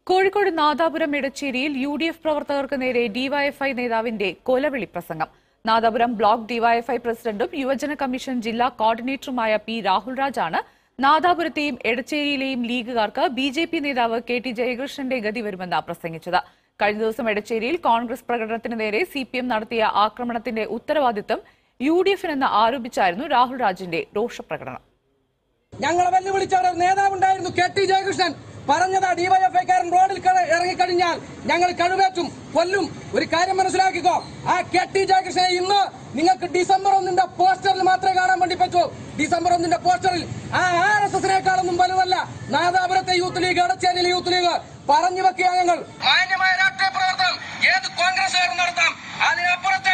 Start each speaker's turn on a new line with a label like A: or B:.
A: കോഴിക്കോട് നാദാപുരം എടച്ചേരിയിൽ U D F പ്രവർത്തകർക്ക് നേരെ ഡിവൈഎഫ്ഐ നേതാവിന്റെ കൊലവിളി പ്രസംഗം നാദാപുരം ബ്ലോക്ക് ഡിവൈഎഫ്ഐ പ്രസിഡന്റും യുവജന കമ്മീഷൻ ജില്ലാ കോർഡിനേറ്ററുമായ പി രാഹുൽ രാജാണ് നാദാപുരത്തെയും എടച്ചേരിയിലെയും ലീഗുകാർക്ക് ബി ജെ പി നേതാവ് കെ ടി ജയകൃഷ്ണന്റെ ഗതി വരുമെന്ന് പ്രസംഗിച്ചത് കഴിഞ്ഞ ദിവസം എടച്ചേരിയിൽ കോൺഗ്രസ് പ്രകടനത്തിന് നേരെ സി പി എം നടത്തിയ ആക്രമണത്തിന്റെ ഉത്തരവാദിത്തം യു ഡി എഫിനെന്ന് ആരോപിച്ചായിരുന്നു രാഹുൽ രാജിന്റെ രോഷപ്രകടനം
B: ഞങ്ങളെ വെല്ലുവിളിച്ചവരുടെ നേതാവുണ്ടായിരുന്നു കെ ടി ജയകൃഷ്ണൻ പറഞ്ഞതാ ഡിവൈഎഫ്ഐക്കാരൻ റോഡിൽ ക- ഇറങ്ങിക്കഴിഞ്ഞാൽ ഞങ്ങൾ കഴിവേറ്റും കൊല്ലും ഒരു കാര്യം മനസ്സിലാക്കിക്കോ ആ കെ ടി ജയകൃഷ്ണനെ ഇന്ന് നിങ്ങൾക്ക് ഡിസംബർ ഒന്നിന്റെ പോസ്റ്ററിൽ മാത്രമേ കാണാൻ വേണ്ടി പറ്റൂ ഡിസംബർ ഒന്നിന്റെ പോസ്റ്ററിൽ ആ ആർ എസ് എസിനേക്കാളൊന്നും വലുതല്ല നാദാപുരത്തെ യൂത്ത് ലീഗ് എടച്ചേരിയിലെ യൂത്ത് ലീഗ് പറഞ്ഞു വെക്കുക ഞങ്ങൾ മാന്യമായ രാഷ്ട്രീയ പ്രവർത്തനം ഏത് കോൺഗ്രസ്സുകാരും നടത്താം അതിനപ്പുറത്ത്